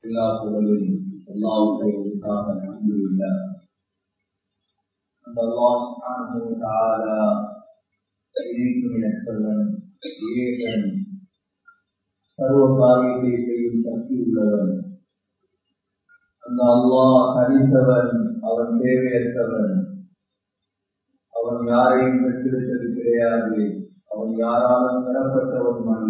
எல்லா புகழும் அல்லாவுடைய உண்டாக அல்ஹம்துலில்லா அந்த அல்லாஹ் சுப்ஹானஹு வ தஆலா இணைக்கும் இனத்தவன் ஏகன் சர்வ காரியத்தை செய்யும் சக்தி உள்ளவன் அந்த அல்லாஹ் தனித்தவன் அவன் தேவையற்றவன் அவன் யாரையும் பெற்றிருப்பது கிடையாது அவன் யாராலும் பெறப்பட்டவனும் அல்ல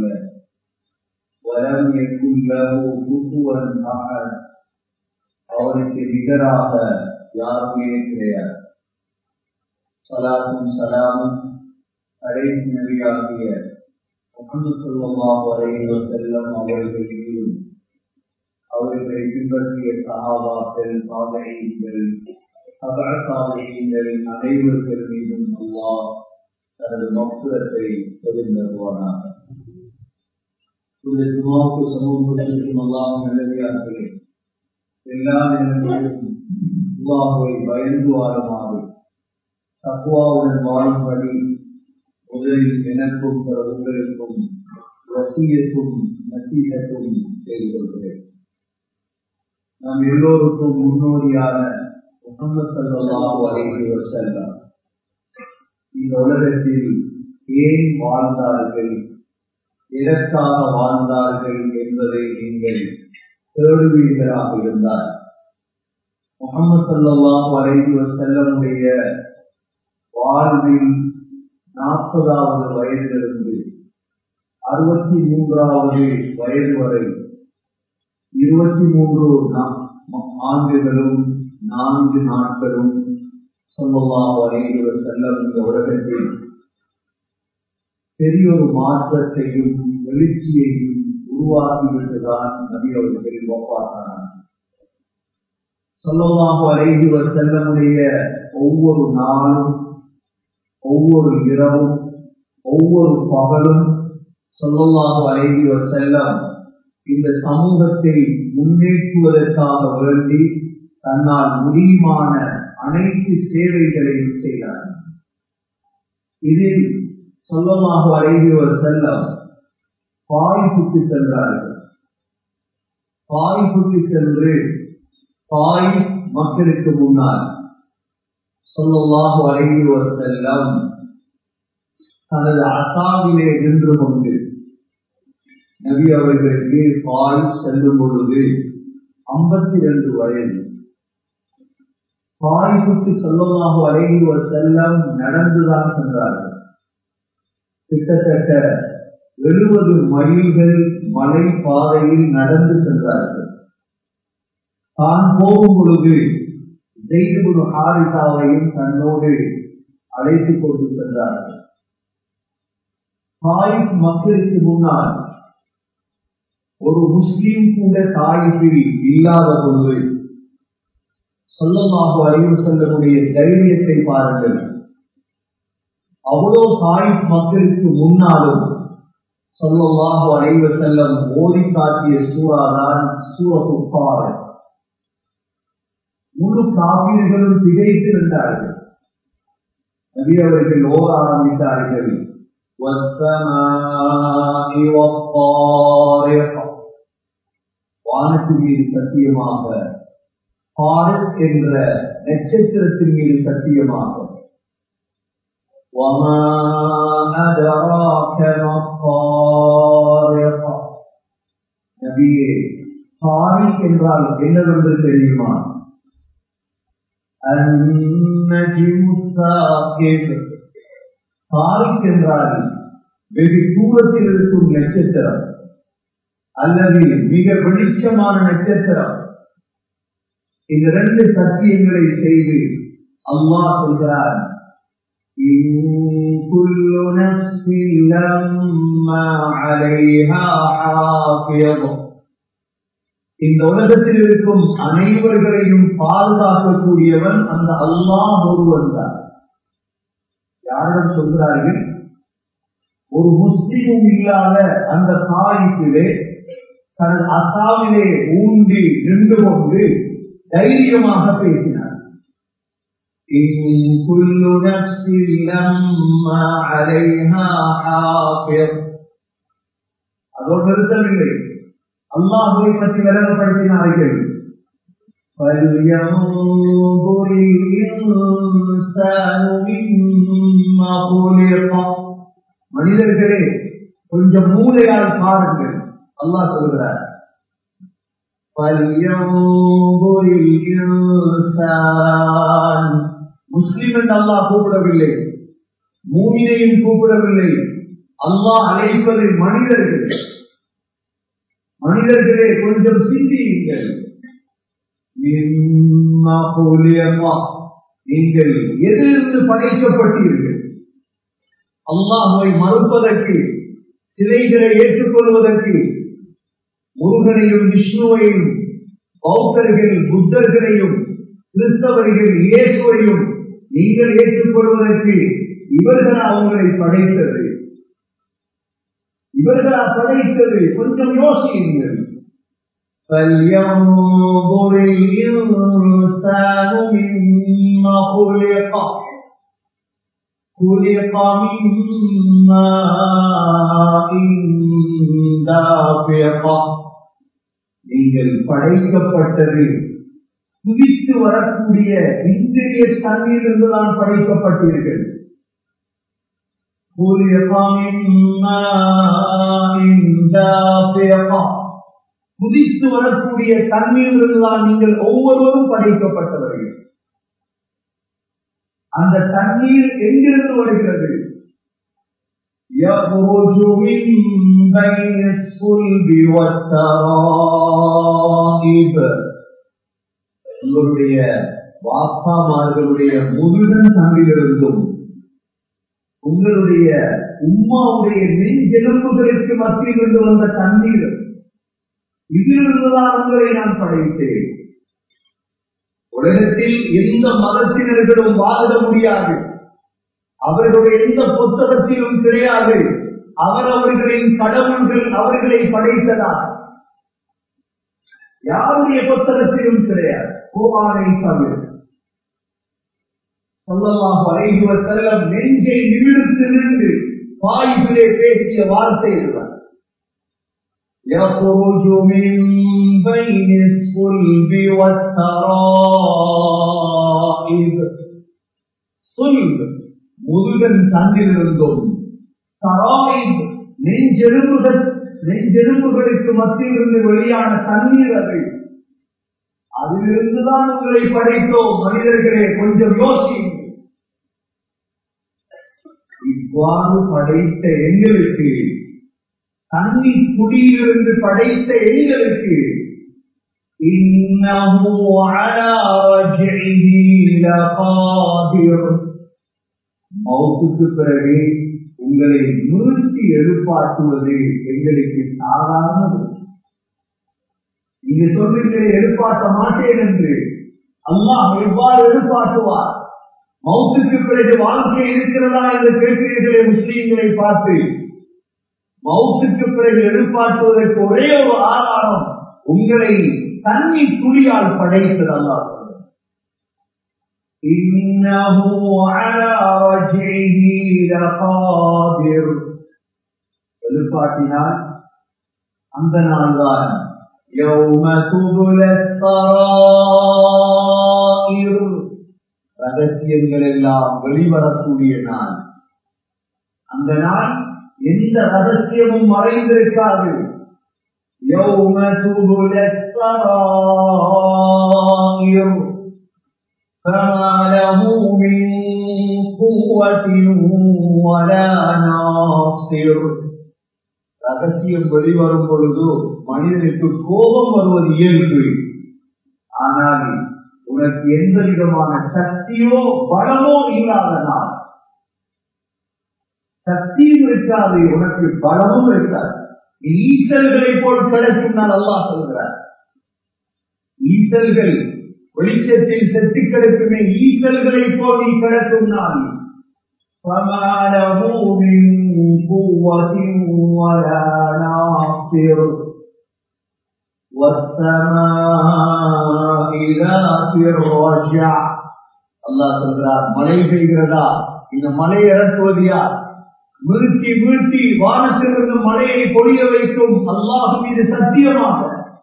வரம் எக்குள்ளவோ குசுவன் மகன் அவனுக்கு நிகராக யாருமே கிடையாது சலாத்தும் சலாமும் கடைசி நபியாகிய முகமது சொல்லமாக வரையில் செல்லம் அவர்கள் மீதும் அவர்களை பின்பற்றிய சகாபாக்கள் பாதைகள் சபாசாதைகள் அனைவர்கள் மீதும் அல்லாஹ் தனது மக்குரத்தை தெரிந்தருவானாக இந்த ஜுமாவுக்கு சமூகத்திற்கும் அல்லாஹ் நல்லதார்களே எல்லா நேரங்களிலும் அல்லாஹுவை பயந்து வாழுமாறு தக்குவாவுடன் வாழும்படி முதலில் எனக்கும் பிற உங்களுக்கும் வசியத்தும் நசீகத்தும் செய்து கொள்கிறேன் நாம் எல்லோருக்கும் முன்னோடியான முகமது சல்லாஹு அலைஹி வஸல்லம் இந்த உலகத்தில் ஏன் வாழ்ந்தார்கள் எதற்காக வாழ்ந்தார்கள் என்பதை நீங்கள் தேடுவீர்களாக இருந்தால் முகமது சல்லாஹு அலைஹி வஸல்லமுடைய வாழ்வில் நாற்பதாவது வயதிலிருந்து அறுபத்தி மூன்றாவது வயது வரை இருபத்தி மூன்று ஆண்டுகளும் நான்கு நாட்களும் சொல்லலாம் வரைவர் செல்லம் இந்த உலகத்தில் பெரிய ஒரு மாற்றத்தையும் எழுச்சியையும் உருவாக்கிவிட்டுதான் நபி அவர்கள் ஒப்பாத்தானார் சொல்லமாக வரைவர் செல்லமுடைய ஒவ்வொரு நாளும் ஒவ்வொரு இரவும் ஒவ்வொரு பகலும் சொல்லமாக வரைவர் செல்லம் இந்த சமூகத்தை முன்னேற்றுவதற்காக வேண்டி தன்னால் முடியுமான அனைத்து சேவைகளையும் செய்தார் இதில் சொல்லமாக அழகியவர் செல்லம் பாய்ப்புக்கு சென்றார்கள் பாய்ப்புக்கு சென்று பாய் மக்களுக்கு முன்னால் சொல்லமாக அழகியவர் செல்லம் தனது அசாவிலே நின்று கொண்டு நபி அவர்களுக்கு பால் செல்லும் பொழுது ஐம்பத்தி ரெண்டு வயது பாய்வுக்கு சொல்லமாக அழகி ஒரு செல்லம் நடந்துதான் சென்றார்கள் கிட்டத்தட்ட எழுபது மைல்கள் மலை பாதையில் நடந்து சென்றார்கள் தான் போகும் பொழுது ஜெய்துபுரு ஹாரிசாவையும் தன்னோடு அழைத்துக் கொண்டு சென்றார்கள் தாயிப் மக்களுக்கு முன்னால் ஒரு முஸ்லீம் கூட தாயிப்பில் இல்லாத பொழுது சொல்லமாக அறிவு செல்லக்கூடிய தைரியத்தை பாருங்கள் அவ்வளோ தாயிப் மக்களுக்கு முன்னாலும் சொல்லமாக அறிவு செல்லம் ஓடி காட்டிய சூறாதான் சூரகுப்பார முழு காப்பீர்களும் திகைத்து நின்றார்கள் நபி அவர்கள் ஓர ஆரம்பித்தார்கள் والسماء والطارق வானத்தின் மீது சத்தியமாக பாரத் என்ற நட்சத்திரத்தின் மீது சத்தியமாக وما أدراك ما الطارق நபியே தாரிக் என்றால் என்னவென்று தெரியுமா النجم الثاقب தாரிக் என்றால் வெகு தூரத்தில் இருக்கும் நட்சத்திரம் அல்லது மிக வெளிச்சமான நட்சத்திரம் இந்த ரெண்டு சத்தியங்களை செய்து அல்லாஹ் சொல்கிறார் இந்த உலகத்தில் இருக்கும் அனைவர்களையும் பாதுகாக்கக்கூடியவன் அந்த அல்லாஹ் ஒருவன் தான் யாரிடம் சொல்கிறார்கள் ஒரு முஸ்லீமும் இல்லாத அந்த தாய்ப்பிலே தனது அசாவிலே ஊன்றி நின்று கொண்டு தைரியமாக பேசினார் அதோடு நிறுத்தவில்லை அல்லாஹுவை பற்றி விளங்கப்படுத்தினார்கள் فلينظر الإنسان مما خلق மனிதர்களே கொஞ்சம் மூளையால் பாருங்கள் அல்லாஹ் சொல்கிறார் فلينظر الإنسان முஸ்லிம் என்று அல்லாஹ் கூப்பிடவில்லை மூமினையும் கூப்பிடவில்லை அல்லாஹ் அழைப்பது மனிதர்கள் மனிதர்களே கொஞ்சம் சிந்தியுங்கள் நீங்கள் எதிலிருந்து படைக்கப்பட்டீர்கள் அல்லாஹுவை மறுப்பதற்கு சிலைகளை ஏற்றுக்கொள்வதற்கு முருகனையும் விஷ்ணுவையும் பௌத்தர்கள் புத்தர்களையும் கிறிஸ்தவர்கள் இயேசுவையும் நீங்கள் ஏற்றுக்கொள்வதற்கு இவர்களா உங்களை படைத்தது இவர்களா படைத்தது கொஞ்சம் யோசியுங்கள் فلينظر الإنسان مما خلق خلق من ماء دافق நீங்கள் படைக்கப்பட்டது குதித்து வரக்கூடிய இந்திரிய தண்ணீரிலிருந்து தான் படைக்கப்பட்டீர்கள் خلق من ماء دافق குதித்து வரக்கூடிய தண்ணீரிலிருந்து தான் நீங்கள் ஒவ்வொருவரும் படைக்கப்பட்டவர்கள் அந்த தண்ணீர் எங்கிருந்து வருகிறது يخرج من بين الصلب والترائب உங்களுடைய வாப்பாமார்களுடைய முருகன் தங்கிலிருந்தும் உங்களுடைய உம்மாவுடைய நெஞ்செலும்புகளுக்கு மத்தியிலிருந்து வந்த தண்ணீர் இதிலிருந்துதான் உங்களை நான் படைத்தேன் உலகத்தில் எந்த மதத்தினர்களும் வாதிட முடியாது அவர்களுடைய எந்த புத்தகத்திலும் கிடையாது அவர் அவர்களின் கடவுள்கள் அவர்களை படைத்ததா யாருடைய புத்தகத்திலும் கிடையாது கோவானை தவிர சொல்லலாம் பழகுவ செல்லம் நெஞ்சை நிமிர்த்து நின்று வாய்ப்பிலே பேசிய வார்த்தை இதுதான் يخرج من بين الصلب والترائب صلب முருகன் தந்திலிருந்தும் தராயிப் நெஞ்செலும்புகள் நெஞ்செலும்புகளுக்கு மத்தியிலிருந்து வெளியான தண்ணீர் அது அதிலிருந்துதான் உங்களை படைத்தோம் மனிதர்களே கொஞ்சம் யோசியுங்கள் இவ்வாறு படைத்த எங்களுக்கு தண்ணி குடியிலிருந்து படைத்த எங்களுக்கு إنه على رجعه لقادر மௌத்துக்கு பிறகு உங்களை நிறுத்தி எழுப்பாட்டுவது எங்களுக்கு சாதாரண நீங்க சொல்றீங்களே எழுப்பாட்ட மாட்டேன் என்று அல்லாஹ் எவ்வாறு எழுப்பாட்டுவார் மௌத்துக்கு பிறகு வாழ்க்கை இருக்கிறதா என்று கேட்கிறீர்களே முஸ்லீம்களை பார்த்து மௌத்துக்கு பிறகு எழுப்பாட்டுவதற்கு ஒரே ஒரு ஆதாரம் உங்களை தண்ணி துளியால் படைத்தது அல்லாஹ் إنه على رجعه لقادر எழுப்பாட்டினால் அந்த நாள்தான் يوم تبلى السرائر ரகசியங்கள் எல்லாம் வெளிவரக்கூடிய நாள் அந்த நாள் எந்த ரகசியமும் மறைந்திருக்காது يوم تبلى السرائر فما له من قوة ولا ناصر ரகசியம் வெளிவரும் பொழுது மனிதனுக்கு கோபம் வருவது இயல்பு ஆனால் உனக்கு எந்த விதமான சக்தியோ பலமோ இல்லாத நாள் சக்தியும் இருக்காது உனக்கு பலமும் இருக்காது நீ ஈசல்களை போல் கிடைக்கும் நான் அல்லா சொல்கிறார் ஈசல்கள் வெளிச்சத்தில் செத்து கிடக்குமே ஈசல்களை போல் நீ கிடக்கும் நாள் فما له من قوة ولا ناصر والسماء ذات الرجع அல்லாஹ் சொல்றார் மழை பெய்கிறதா இந்த மழை இறக்குவது யார் வீழ்த்தி வீழ்த்தி வானத்திலிருந்து மழையை பொழிய வைக்கும் அல்லாஹ் மீது சத்தியமாக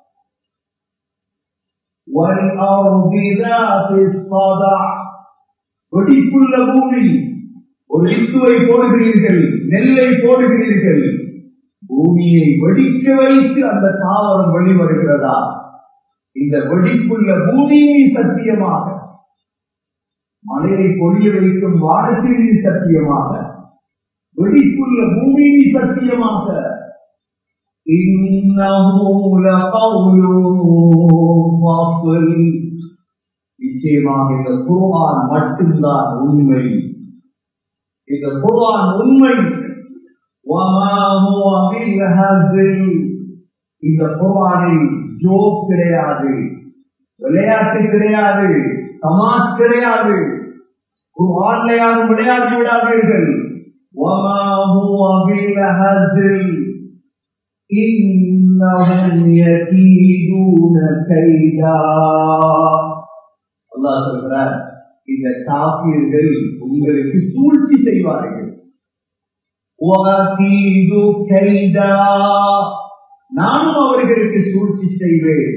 والأرض ذات الصدع வெடிப்புள்ள பூமி ஒரு இத்துவை போடுகிறீர்கள் நெல்லை போடுகிறீர்கள் பூமியை வெடிக்க வைத்து அந்த தாவரம் வெளிவருகிறதா இந்த வெடிப்புள்ள பூமியை சத்தியமாக மலையை பொழிய வைக்கும் வானத்தின் சத்தியமாக வெடிப்புள்ள பூமியை சத்தியமாக நிச்சயமாக இந்த குர்ஆன் மட்டும்தான் உண்மை இந்த குர்ஆன் உண்மை இந்த குர்ஆனில் ஜோக் கிடையாது விளையாட்டு கிடையாது தமாஷ் கிடையாது குர்ஆன்ல யாரும் விளையாடி விடாதீர்கள் وما هو بالهزل إنهم يكيدون كيدا அல்லாஹ் சொல்றார் இந்த காப்பீர்கள் உங்களுக்கு சூழ்ச்சி செய்வார்கள் நானும் அவர்களுக்கு சூழ்ச்சி செய்வேன்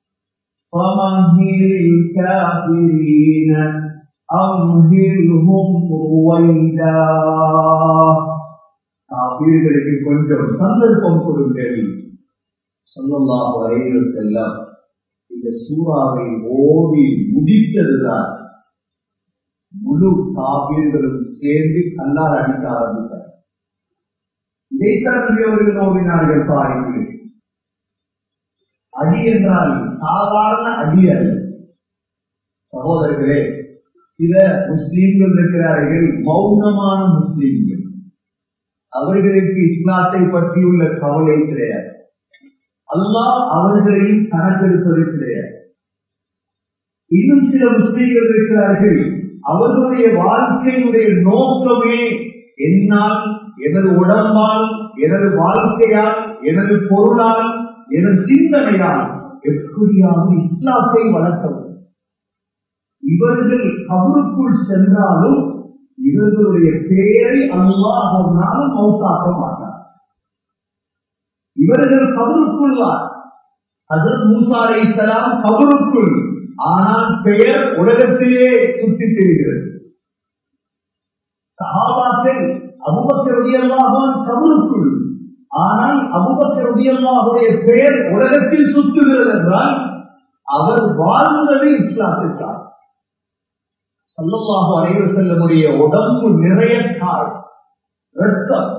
காப்பீர்களுக்கு கொஞ்சம் சந்தர்ப்பம் கொடுங்கள் சொல்லலாம் வரையில் செல்லம் இந்த சூறாவை ஓடி முடித்ததுதான் முழு காப்பீர்களும் சேர்ந்து கல்லால் அடிக்க ஆரம்பித்தார் இதைத்தான் அவர்கள் ஓடினார்கள் பாருங்கள் அடி என்றால் சாதாரண அடி அல்ல சகோதரர்களே சில முஸ்லீம்கள் இருக்கிறார்கள் மௌனமான முஸ்லீம்கள் அவர்களுக்கு இஸ்லாத்தை பற்றியுள்ள கவலை கிடையாது அல்லாஹ் அவர்களையும் கணக்கெடுப்பது கிடையாது இன்னும் சில முஸ்லீம்கள் இருக்கிறார்கள் அவர்களுடைய வாழ்க்கையினுடைய நோக்கமே என்னால் எனது உடம்பால் எனது வாழ்க்கையால் எனது பொருளால் எனது சிந்தனையால் எப்படியாவது இஸ்லாத்தை வளர்க்கவும் இவர்கள் கபருக்குள் சென்றாலும் இவர்களுடைய பெயரை அல்லாஹ் ஒரு நாளும் மௌத்தாக்க மாட்டார் இவர்கள் கபருக்குள்ளார் அதன் மூசாரை சலாம் கபருக்குள் ஆனால் பெயர் உலகத்திலே சுத்தி தெரிகிறது சகாபாக்கள் அபுபக்கருடையல்லாதான் கபருக்குள் ஆனால் அபுபக்கருடையல்லாவுடைய பெயர் உலகத்தில் சுத்துகிறது என்றால் அவர் வாழ்ந்தது இஸ்லாத்திற்காக சல்லல்லாஹு அலைவு செல்லமுடைய உடம்பு நிறைய கால் ரத்தம்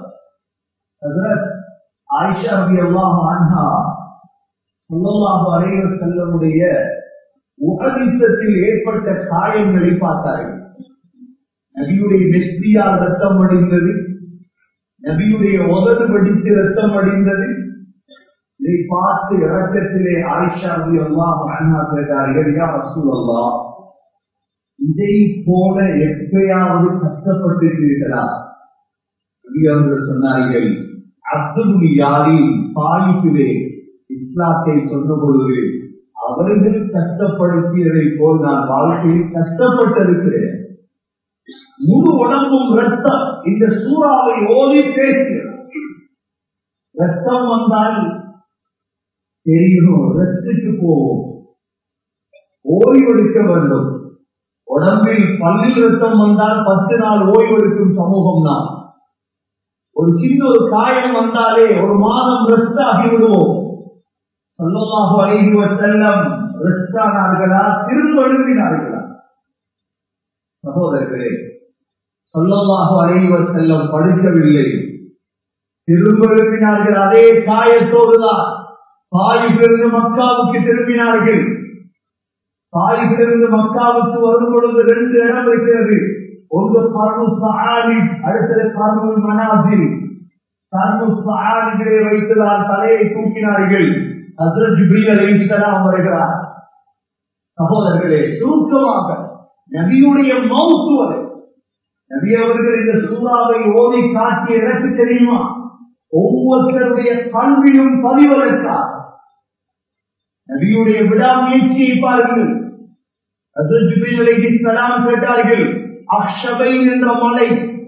ஆயிஷா ரபி அல்லாஹ் ஆன்ஹா சல்லல்லாஹு அலைவு செல்லமுடைய உபதிசத்தில் ஏற்பட்ட காயங்களை பார்த்தார்கள் நபியுடைய நெற்றியால் ரத்தம் அடிந்தது நபியுடைய உதடு வடித்து ரத்தம் அடிந்தது இதை பார்த்து இறக்கத்திலே ஆயிஷா ரபி அல்லாஹ் ஆன்ஹா கேட்டார்கள் யா ரசூல் அல்லாஹ் இதை போல எப்பயாவது கஷ்டப்பட்டிருக்கிறீர்களா அவர்கள் சொன்னார்கள் அப்துல் யாரின் பாலிப்பிலே இஸ்லாத்தை சொன்ன பொழுது அவர்கள் கஷ்டப்படுத்தியதை போல் நான் வாழ்க்கையில் கஷ்டப்பட்டிருக்கிறேன் முழு உடம்பும் ரத்தம் இந்த சூறாவை ஓதி பேசுகிறேன் ரத்தம் வந்தால் தெரியும் ரத்துக்கு போவோம் ஓய்வெடுக்க வேண்டும் உடம்பில் பல்லில் ரத்தம் வந்தால் பத்து நாள் ஓய்வெடுக்கும் சமூகம் தான் ஒரு சின்ன ஒரு காயம் வந்தாலே ஒரு மாதம் ரெஸ்ட் ஆகிவிடுவோம் சொல்லமாக அழகிவ செல்லம் ரெஸ்ட் ஆனார்களா திரும்ப எழுதினார்களா சகோதரர்களே சொல்லமாக அழகிவ செல்லம் படுக்கவில்லை திரும்ப எழுப்பினார்கள் அதே காயத்தோடுதான் தாயிலிருந்து மக்காவுக்கு திரும்பினார்கள் தாயிலிருந்து மக்காவுக்கு வரும் பொழுது ரெண்டு இடம் இருக்கிறது ஒன்று பர்மு சஹாரி அடுத்தது பர்மு மனாசில் பர்மு சஹாரிகளே வைத்துதான் தலையை தூக்கினார்கள் ஹசரத் ஜிப்ரீல் அலைஹிஸ்ஸலாம் வருகிறார் சகோதரர்களே சுருக்கமாக நபியுடைய மௌத்து வரை நபி அவர்கள் இந்த சூறாவை ஓதி காட்டிய எனக்கு தெரியுமா ஒவ்வொருத்தருடைய கல்வியும் பதிவதற்காக நபியுடைய விடாமுயற்சியை பாருங்கள் கேட்டார்கள் அக்ஷபை என்ற மலை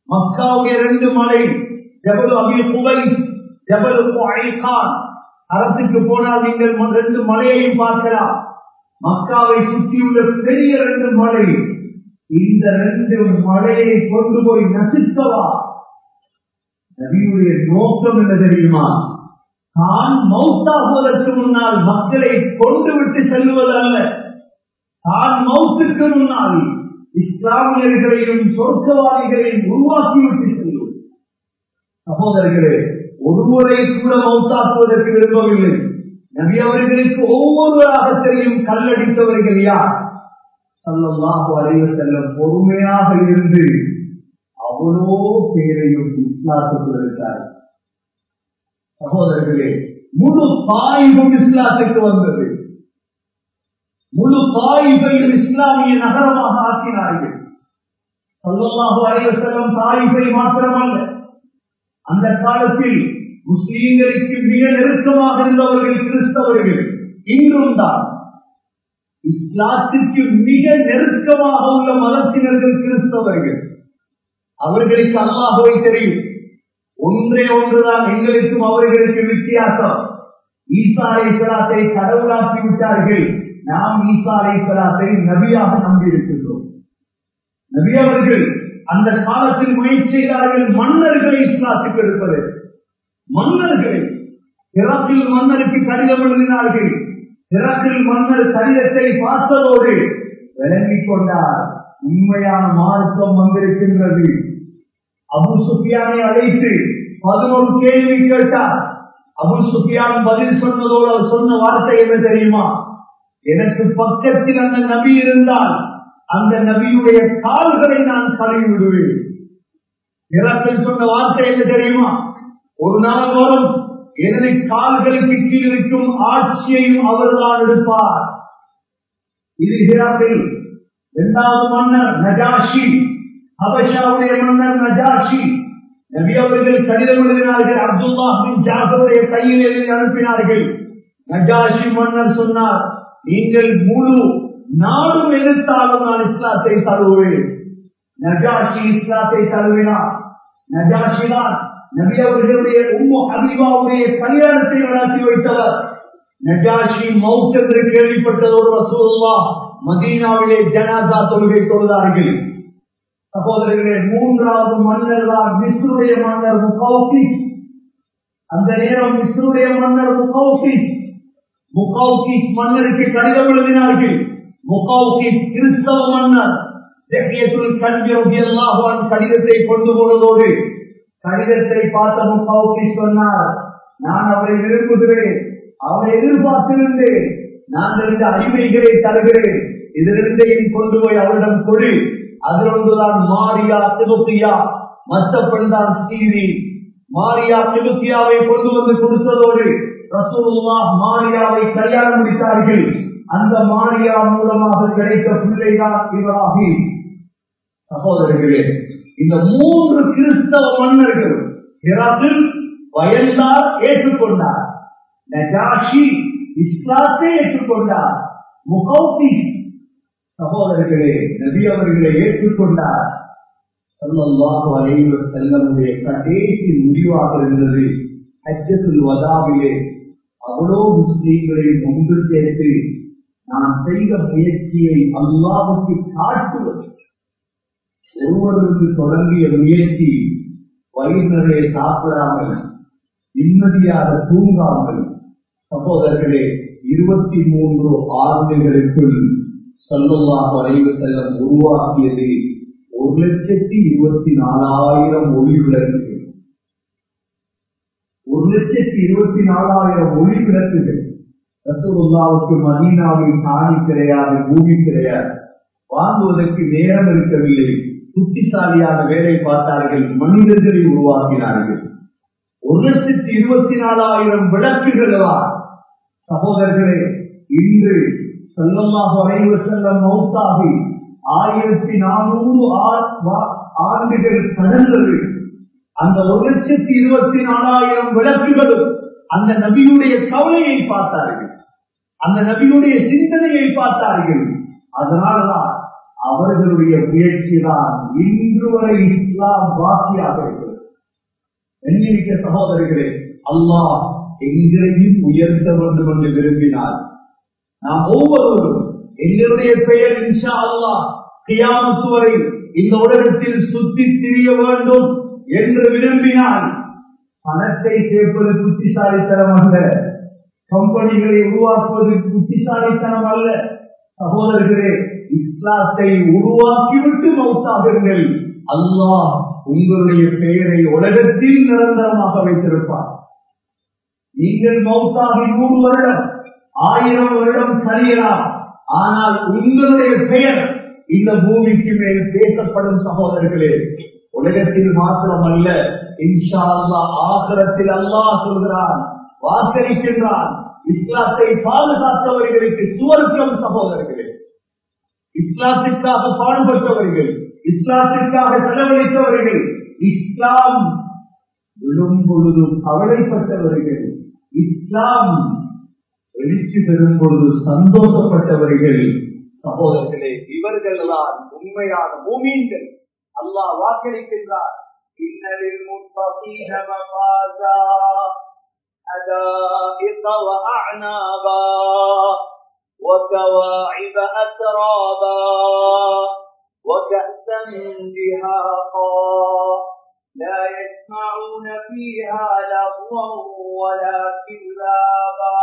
மக்காவுடைய ரெண்டு மலை ஜபல் அபி புகை ஜபல் ஐகான் அரசுக்கு போனால் நீங்கள் ம- ரெண்டு மலையையும் பார்க்கலாம் மக்காவை சுற்றியுள்ள பெரிய ரெண்டு மலை இந்த ரெண்டு மலையை கொண்டு போய் நசுக்கவா நபியுடைய நோக்கம் என்ன தெரியுமா தான் மௌத்தாகுவதற்கு முன்னால் மக்களை கொண்டு விட்டு செல்வது அல்ல தான் மௌத்துக்கு முன்னால் இஸ்லாமியர்களையும் சொர்க்கவாதிகளையும் உருவாக்கிவிட்டு செல்வது சகோதரர்களே ஒருவரை கூட மௌத்தாக்குவதற்கு விரும்பவில்லை நபி அவர்களுக்கு ஒவ்வொருவராக தெரியும் கல்லடித்தவர்கள் யார் சல்லல்லாஹு அலைஹி வஸல்லம் பொறுமையாக இருந்து அவ்வளோ பேரையும் இஸ்லாத்துக்கு இருக்கிறார் சகோதரர்களே முழு தாய்வும் இஸ்லாத்துக்கு வந்தது முழு தாய்பையும் இஸ்லாமிய நகரமாக ஆக்கினார்கள் சல்லல்லாஹு அலைஹி வஸல்லம் தாய்பை மாத்திரமல்ல அந்த காலத்தில் முஸ்லீம்களுக்கு மிக நெருக்கமாக இருந்தவர்கள் கிறிஸ்தவர்கள் இன்றும் தான் இஸ்லாத்திற்கு மிக நெருக்கமாக உள்ள மதத்தினர்கள் கிறிஸ்தவர்கள் அவர்களுக்கு அல்லாஹுவை தெரியும் ஒன்றே ஒன்றுதான் எங்களுக்கும் அவர்களுக்கு வித்தியாசம் ஈசா அலைஹிஸ்ஸலாத்தை கடவுளாக்கி விட்டார்கள் நாம் ஈசா அலைஹிஸ்ஸலாத்தை நபியாக நம்பியிருக்கின்றோம் நபி அவர்கள் அந்த காலத்தில் முயற்சி செய்தார்கள் மன்னர்களை இஸ்லாத்துக்கு எடுப்பது மன்னர்களை பிறப்பில் மன்னருக்கு கடிதம் எழுதினார்கள் பிறப்பில் மன்னர் கடிதத்தை பார்த்ததோடு விளங்கிக் கொண்டார் உண்மையான மார்க்கம் வந்திருக்கின்றது அபு சுஃபியானை அழைத்து பதினோரு கேள்வி கேட்டார் அபு சுஃபியான் பதில் சொன்னதோடு அவர் சொன்ன வார்த்தை என்ன தெரியுமா எனக்கு பக்கத்தில் அந்த நபி இருந்தால் அந்த நபியுடைய கால்களை நான் கழுவி விடுவேன் இறப்பில் சொன்ன வார்த்தை என்ன தெரியுமா ஒரு நாள் வரும் எனது கால்களுக்கு கீழ் இருக்கும் ஆட்சியையும் அவர்தான் எடுப்பார் இது ஹிராப்பில் இரண்டாவது மன்னர் நஜாஷி ஹபஷாவுடைய மன்னர் நஜாஷி நபி அவர்கள் கடிதம் எழுதினார்கள் அப்துல்லா பின் ஜாஃபருடைய கையில் எழுதி அனுப்பினார்கள் நஜாஷி மன்னர் சொன்னார் நீங்கள் முழு நாடும் எதிர்த்தாலும் நான் இஸ்லாத்தை தழுவேன் நஜாஷி இஸ்லாத்தை தழுவினார் நஜாஷிதான் நபி அவர்களுடைய உம்மு ஹபீபாவுடைய கல்யாணத்தை நடத்தி வைத்தவர் நஜாஷி மவுத் என்று கேள்விப்பட்டதோடு ரசூலுல்லா மதீனாவிலே ஜனாதா தொழுகை தொழுதார்கள் சகோதரர்களே மூன்றாவது மன்னர் தான் மிஸ்ருடைய மன்னர் முகௌசி அந்த நேரம் மிஸ்ருடைய மன்னர் முகௌசி முகௌசி மன்னருக்கு கடிதம் எழுதினார்கள் முகௌசி கிறிஸ்தவ மன்னர் ஜெஹியத்துல் கல்வி ரலியல்லாஹு கடிதத்தை கொண்டு போனதோடு கடிதத்தை பார்த்த முகௌசி சொன்னார் நான் அவரை விரும்புகிறேன் அவரை எதிர்பார்த்திருந்தேன் நாங்கள் இந்த அடிமைகளை தருகிறேன் இதிலிருந்தையும் கொண்டு போய் அவரிடம் கொடு அதிலொன்றுதான் மாரியா திமுத்தியா மற்ற பெண் தான் சீரி மாரியா திமுத்தியாவை கொண்டு வந்து கொடுத்ததோடு ரசூலுல்லா மாரியாவை கல்யாணம் முடித்தார்கள் அந்த மாரியா மூலமாக கிடைத்த பிள்ளைதான் இவராகி சகோதரர்களே இந்த மூன்று கிறிஸ்தவ மன்னர்கள் ஹிராத்தில் வயந்தார் ஏற்றுக்கொண்டார் நஜாஷி இஸ்லாத்தை ஏற்றுக்கொண்டார் முகௌதி சகோதரர்களே நபி அவர்களை ஏற்றுக்கொண்டார் சல்லல்லாஹு அலைஹி வஸல்லமுடைய கடைசி முடிவாக இருந்தது ஹஜ்ஜத்துல் வதாவிலே அவ்வளோ முஸ்லீம்களை ஒன்று சேர்த்து நான் செய்த முயற்சியை அல்லாவுக்கு காட்டுவது ஒருவருக்கு தொடங்கிய முயற்சி வயிறு நிறைய சாப்பிடாமல் நிம்மதியாக தூங்காமல் சகோதரர்களே இருபத்தி மூன்று ஆண்டுகளுக்குள் சொல்லல்லாக வரைவு செல்லம் உருவாக்கியது ஒரு லட்சத்தி இருபத்தி நாலாயிரம் ஒளி விளக்குகள் ஒரு லட்சத்தி இருபத்தி நாலாயிரம் ஒளி விளக்குகள் ரசூலுல்லாவுக்கு மதீனாவில் காணி கிடையாது பூமி கிடையாது வாங்குவதற்கு நேரம் இருக்கவில்லை புத்திசாலியான வேலை பார்த்தார்கள் மனிதர்களை உருவாக்கினார்கள் ஒரு லட்சத்தி இருபத்தி நாலாயிரம் விளக்குகளா சகோதரர்களே இன்று செல்லமாக அனைவரு செல்லம் மௌத்தாகி ஆயிரத்தி நானூறு ஆண்டுகள் கடந்தது அந்த ஒரு லட்சத்தி இருபத்தி நாலாயிரம் விளக்குகளும் அந்த நபியுடைய கவலையை பார்த்தார்கள் அந்த நபியுடைய சிந்தனையை பார்த்தார்கள் அதனாலதான் அவர்களுடைய முயற்சி தான் இன்று வரை இஸ்லாம் பாக்கியாக இருக்கிறது எண்ணிக்க சகோதரர்களே அல்லாஹ் எங்களையும் உயர்த்த வேண்டும் என்று விரும்பினார் நாம் ஒவ்வொருவரும் எங்களுடைய பெயர் இன்ஷா அல்லாஹ் கியாமத்து வரை இந்த உலகத்தில் சுத்தி திரிய வேண்டும் என்று விரும்பினால் பணத்தை சேர்ப்பது புத்திசாலித்தனம் அல்ல கம்பெனிகளை உருவாக்குவது புத்திசாலித்தனம் அல்ல சகோதரர்களே இஸ்லாத்தை உருவாக்கிவிட்டு மௌத்தாகுங்கள் அல்லாஹ் உங்களுடைய பெயரை உலகத்தில் நிரந்தரமாக வைத்திருப்பார் நீங்கள் மௌத்தாகி நூறு வருடம் ஆயிரம் வருடம் கழியலாம் ஆனால் உங்களுடைய பெயர் இந்த பூமிக்கு மேல் பேசப்படும் சகோதரர்களே உலகத்தில் மாத்திரம் அல்ல இன்ஷா அல்லா ஆகரத்தில் அல்லாஹ் சொல்கிறான் வாக்களிக்கின்றான் இஸ்லாத்தை பாதுகாத்தவர்களுக்கு சுவர்க்கம் சகோதரர்களே இஸ்லாத்திற்காக பாடுபட்டவர்கள் இஸ்லாத்திற்காக செலவழித்தவர்கள் இஸ்லாம் விழும் பொழுதும் கவலைப்பட்டவர்கள் இஸ்லாம் எழுச்சி பெறும் பொழுது சந்தோஷப்பட்டவர்கள் சகோதரர்களே இவர்கள் தான் உண்மையான மூமீன்கள் அல்லாஹ் வாக்களிக்கின்றார் இன்னலில் முத்தகீன மஃபாஸா حدائق وأعنابا وكواعب أترابا وكأسا دهاقا لا يسمعون فيها لغوا ولا كذابا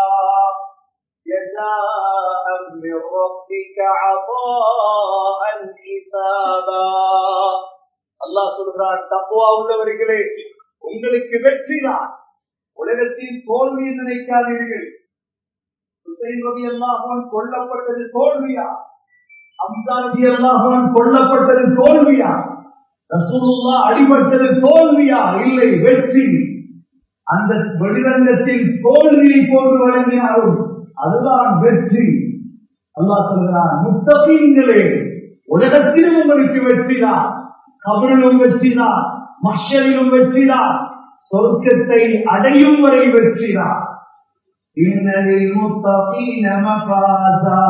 جزاء من ربك عطاء حسابا அல்லாஹ் சொல்கிறார் தப்புவா உள்ளவர்களே உங்களுக்கு வெற்றிதான் உலகத்தில் தோல்வியை நினைக்காதீர்கள் அல்லாஹன் கொல்லப்பட்டது தோல்வியா அம்சாதி அல்லாஹன் கொல்லப்பட்டது தோல்வியா ரசூலுல்லா அடிபட்டது தோல்வியா இல்லை வெற்றி அந்த வெளிரங்கத்தில் தோல்வியை போன்று வழங்கினாலும் அதுதான் வெற்றி அல்லாஹ் சொல்கிறான் முத்தகீங்களே உலகத்திலும் உங்களுக்கு வெற்றிதான் கபரிலும் வெற்றிதான் மஷரிலும் வெற்றிதான் சொர்க்கத்தை அடையும் வரை வெற்றிதான் إن للمتقين مفازا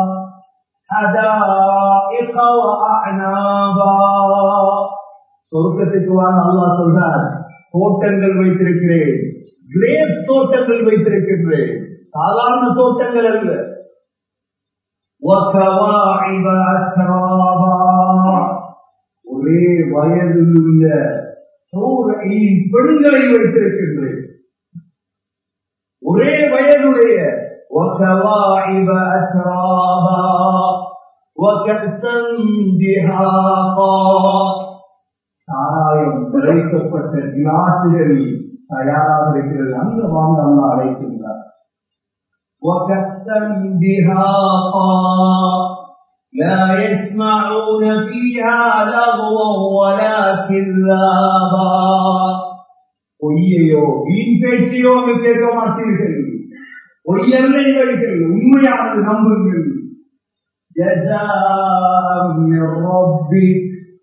حدائق وأعنابا சொர்க்கத்துக்கு வாங்க அல்லாஹ் சொல்றார் தோட்டங்கள் வைத்திருக்கிறேன் கிரேப் தோட்டங்கள் வைத்திருக்கின்றேன் சாதாரண தோட்டங்கள் அல்ல وكواعب أترابا ஒரே வயதில் உள்ள சூரையின் பெண்களை வைத்திருக்கின்றேன் ஒரே வயதுடைய وكواعب أترابا وكأسا دهاقا சாராயம் விளைக்கப்பட்ட கிளாசுகள் தயாராக இருக்கிறது அந்த வாங்க அல்லா அழைக்கின்றார் وكأسا دهاقا لا يسمعون فيها لغوا ولا كذابا பொய்யையோ வீண் பேச்சையோ அங்கு கேட்க மாட்டீர்கள் பொய்யல்லைகள் உண்மையானது நம்புங்கள் جزاء من ربك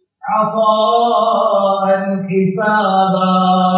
عطاء حسابا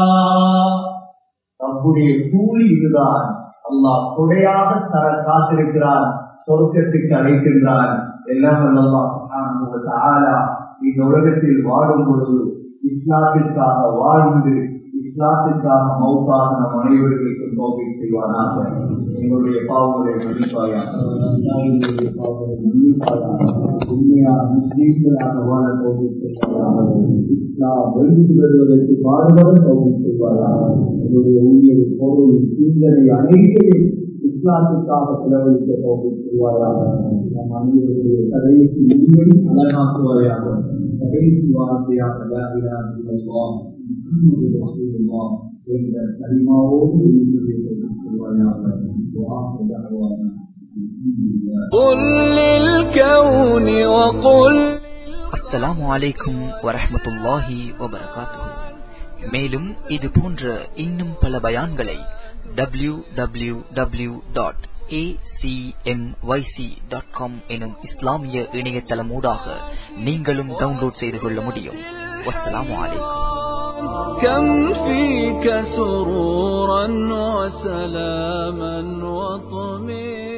ரப்புடைய கூலி இதுதான் அல்லாஹ் கொடையாக தர காத்திருக்கிறான் சொர்க்கத்துக்கு அழைக்கின்றான் எல்லாம் அல்லாஹ் இந்த உலகத்தில் வாழும் பொழுது இஸ்லாத்திற்காக வாழ்ந்து இஸ்லாத்திற்காக மௌத்தாக நம் அனைவர்களுக்கும் தோல்வி செய்வானாக எங்களுடைய பாவங்களை மன்னிப்பாயாக பாவங்களை மன்னிப்பாயாக உண்மையான முஸ்லீம்களாக வாழ தோல்வி செய்வாயாக இஸ்லாம் வெறுத்து பெறுவதற்கு பாடுபட தோல்வி செய்வாயாக எங்களுடைய ஊழியர் பொருள் சிந்தனை அனைத்தையும் இஸ்லாத்துக்காக செலவழிக்க தோல்வி செய்வாயாக நம் அனைவருடைய கடைசி உண்மை அழகாக்குவாயாக கடைசி வார்த்தையாக லா இலாஹ இல்லல்லாஹ் முஹம்மது ரசூலுல்லாஹ் என்ற கலிமாவோடு உயிர்களை சொல்வாயாக وآخر دعوانا قل للكون وقل அஸ்ஸலாமு அலைக்கும் வரஹ்மத்துல்லாஹி வபரகாத்துஹு மேலும் இது போன்ற இன்னும் பல பயான்களை W W W dot dot com எனும் இஸ்லாமிய இணையதளமூடாக நீங்களும் டவுன்லோட் செய்து கொள்ள முடியும் வஸ்ஸலாமு அலைக்கும் كم فيك سرورا وسلاما وطمئنا